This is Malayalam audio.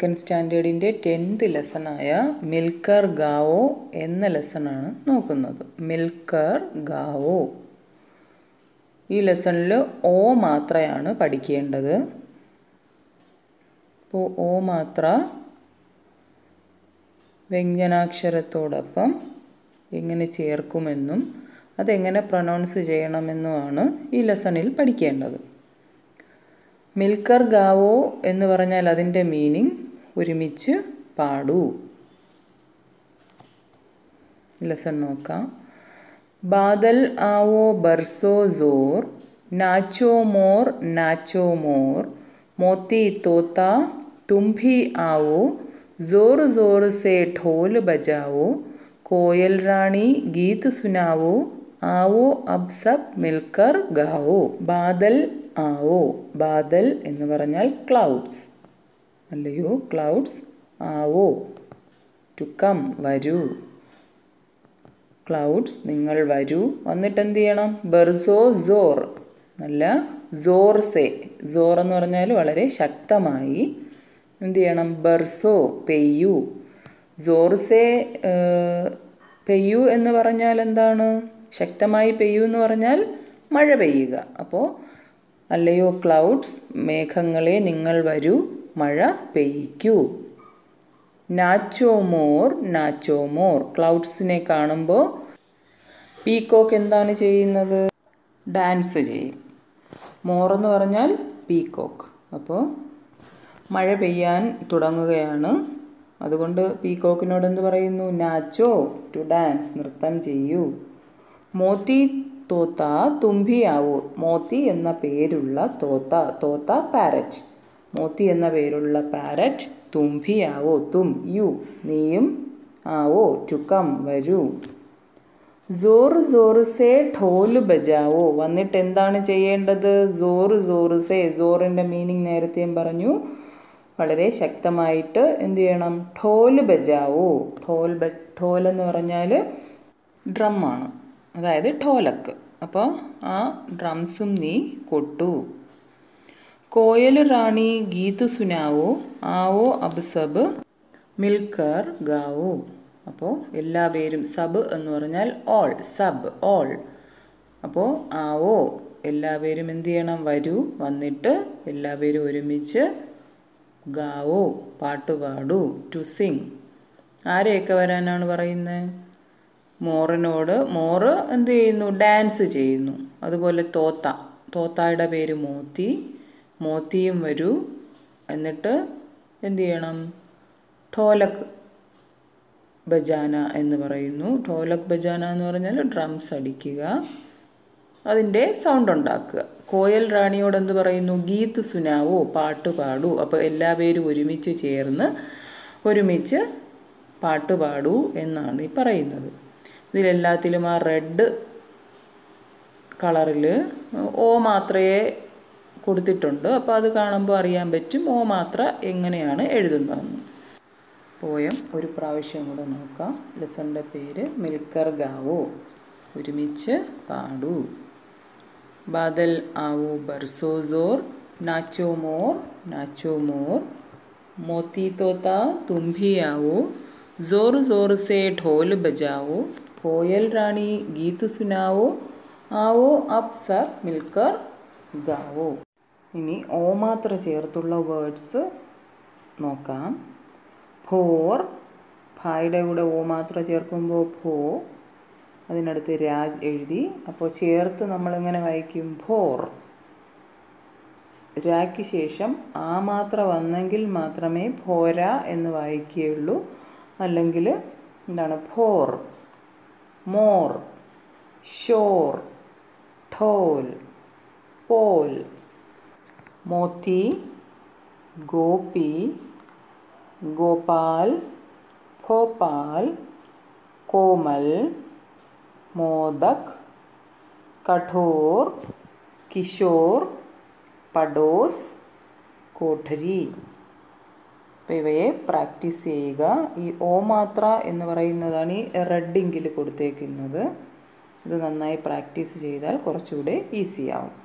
സെക്കൻഡ് സ്റ്റാൻഡേർഡിൻ്റെ ടെൻത്ത് ലെസണായ മിൽക്കർ ഗാവോ എന്ന ലെസണാണ് നോക്കുന്നത് മിൽക്കർ ഗാവോ ഈ ലെസണിൽ ഓ മാത്രയാണ് പഠിക്കേണ്ടത് അപ്പോൾ ഓ മാത്ര വ്യഞ്ജനാക്ഷരത്തോടൊപ്പം എങ്ങനെ ചേർക്കുമെന്നും അതെങ്ങനെ പ്രൊനൗൺസ് ചെയ്യണമെന്നുമാണ് ഈ ലെസണിൽ പഠിക്കേണ്ടത് മിൽക്കർ ഗാവോ എന്ന് പറഞ്ഞാൽ അതിൻ്റെ മീനിങ് ഒരുമിച്ച് പാടൂ ലെസൺ നോക്കാം ബാദൽ ആവോ ബർസോ സോർ നാച്ചോ മോർ നാച്ചോ മോർ മോത്തി തോത്ത തും ഭി ആവോ जोर जोर से ढोल बजाओ कोयल रानी गीत सुनाओ ആവോ അബ് സബ് മിൽക്കർ ഗാവോ ബാദൽ ആവോ ബാദൽ എന്ന് പറഞ്ഞാൽ ക്ലൗഡ്സ് അല്ലയോ ക്ലൗഡ്സ് ആവോ ടു കം വരൂ ക്ലൗഡ്സ് നിങ്ങൾ വരൂ വന്നിട്ട് എന്ത് ചെയ്യണം ബെർസോ സോർ നല്ല സോർ സേ സോർ എന്ന് പറഞ്ഞാൽ വളരെ ശക്തമായി എന്ത് ചെയ്യണം ബർസോ പെയ്യു സോർസേ പെയ്യു എന്ന് പറഞ്ഞാൽ എന്താണ് ശക്തമായി പെയ്യൂ എന്ന് പറഞ്ഞാൽ മഴ പെയ്യുക അപ്പോൾ അല്ലയോ ക്ലൗഡ്സ് മേഘങ്ങളെ നിങ്ങൾ വരൂ മഴ പെയ്യ്ക്കൂ നാച്ചോ മോർ നാച്ചോ മോർ ക്ലൗഡ്സിനെ കാണുമ്പോൾ പീക്കോക്ക് എന്താണ് ചെയ്യുന്നത് ഡാൻസ് ചെയ്യും മോർ എന്ന് പറഞ്ഞാൽ പീക്കോക്ക് അപ്പോൾ മഴ പെയ്യാൻ തുടങ്ങുകയാണ് അതുകൊണ്ട് പീക്കോക്കിനോട് എന്ത് പറയുന്നു നാച്ചോ ടു ഡാൻസ് നൃത്തം ചെയ്യൂ മോത്തി തോത്ത തുമ്പിയാവൂ മോത്തി എന്ന പേരുള്ള തോത്ത തോത്ത പാരറ്റ് മോത്തി എന്ന പേരുള്ള പാരറ്റ് തുമ്പിയാവോ തും യു നീയും ആവോ ടുക്കം വരൂ സോറ് സോറ് സേ ഠോല് ബജാവോ വന്നിട്ട് എന്താണ് ചെയ്യേണ്ടത് സോറ് സോറ് സേ സോറിൻ്റെ മീനിങ് നേരത്തെയും പറഞ്ഞു വളരെ ശക്തമായിട്ട് എന്ത് ചെയ്യണം ഠോല് ബജാവോ ഠോൽ ബ ഠോൽ എന്ന് പറഞ്ഞാൽ ഡ്രമ്മാണ് അതായത് ഠോലക്ക് അപ്പോൾ ആ ഡ്രംസും നീ കൊട്ടു കോയൽ റാണി ഗീത് സുനാവോ ആവോ അബ് സബ് മിൽക്കർ ഗാവോ അപ്പോൾ എല്ലാ പേരും സബ് എന്ന് പറഞ്ഞാൽ ഓൾ സബ് ഓൾ അപ്പോൾ ആവോ എല്ലാവരും എന്ത് ചെയ്യണം വരൂ വന്നിട്ട് എല്ലാവരും ഒരുമിച്ച് ഗാവോ പാട്ട് പാടൂ ടു സിങ് ആരെയൊക്കെ വരാനാണ് പറയുന്നത് മോറിനോട് മോറ് എന്ത് ചെയ്യുന്നു ഡാൻസ് ചെയ്യുന്നു അതുപോലെ തോത്ത തോത്തായുടെ പേര് മോത്തി മോത്തിയും വരൂ എന്നിട്ട് എന്ത് ചെയ്യണം ഠോലക് ബജാന എന്ന് പറയുന്നു ഠോലക് ബജാന എന്ന് പറഞ്ഞാൽ ഡ്രംസ് അടിക്കുക അതിൻ്റെ സൗണ്ട് ഉണ്ടാക്കുക കോയൽ റാണിയോട് എന്ത് പറയുന്നു ഗീത്ത് സുനാവോ പാട്ട് പാടൂ അപ്പോൾ എല്ലാവരും ഒരുമിച്ച് ചേർന്ന് ഒരുമിച്ച് പാട്ട് പാടൂ എന്നാണ് ഈ പറയുന്നത് ഇതിലെല്ലാത്തിലും ആ റെഡ് കളറിൽ ഓ മാത്രമേ കൊടുത്തിട്ടുണ്ട് അപ്പോൾ അത് കാണുമ്പോൾ അറിയാൻ പറ്റും ഓ മാത്ര എങ്ങനെയാണ് എഴുതുന്നതെന്ന് പോയം ഒരു പ്രാവശ്യം കൂടെ നോക്കാം ലെസൻ്റെ പേര് മിൽക്കർ ഗാവോ ഒരുമിച്ച് പാടൂ ബാദൽ ആവോ ബർസോ സോർ നാച്ചോ മോർ നാച്ചോ മോർ മോത്തി തോത്ത തും भी आओ जोर जोर से ढोल बजाओ कोयल रानी गीत सुनाओ ആവോ അബ് സബ് മിൽക്കർ ഗാവോ ഇനി ഓ മാത്ര ചേർത്തുള്ള വേർഡ്സ് നോക്കാം ഭോർ ഭായുടെ കൂടെ ഓ മാത്ര ചേർക്കുമ്പോൾ ഭോ അതിനടുത്ത് രാജ് എഴുതി അപ്പോൾ ചേർത്ത് നമ്മളിങ്ങനെ വായിക്കും ഭോർ രായ്ക്ക് ശേഷം ആ മാത്ര വന്നെങ്കിൽ മാത്രമേ ഭോര എന്ന് വായിക്കുകയുള്ളൂ അല്ലെങ്കിൽ എന്താണ് ഭോർ മോർ ഷോർ ഠോൽ പോൽ മോത്തി ഗോപി ഗോപാൽ ഭോപ്പാൽ കോമൽ മോദക് കഠോർ കിഷോർ പഡോസ് കോഠരി അപ്പോൾ ഇവയെ പ്രാക്ടീസ് ചെയ്യുക ഈ ഓ മാത്ര എന്ന് പറയുന്നതാണ് ഈ റെഡ് ഇങ്കിൽ കൊടുത്തേക്കുന്നത് ഇത് നന്നായി പ്രാക്ടീസ് ചെയ്താൽ കുറച്ചുകൂടെ ഈസിയാവും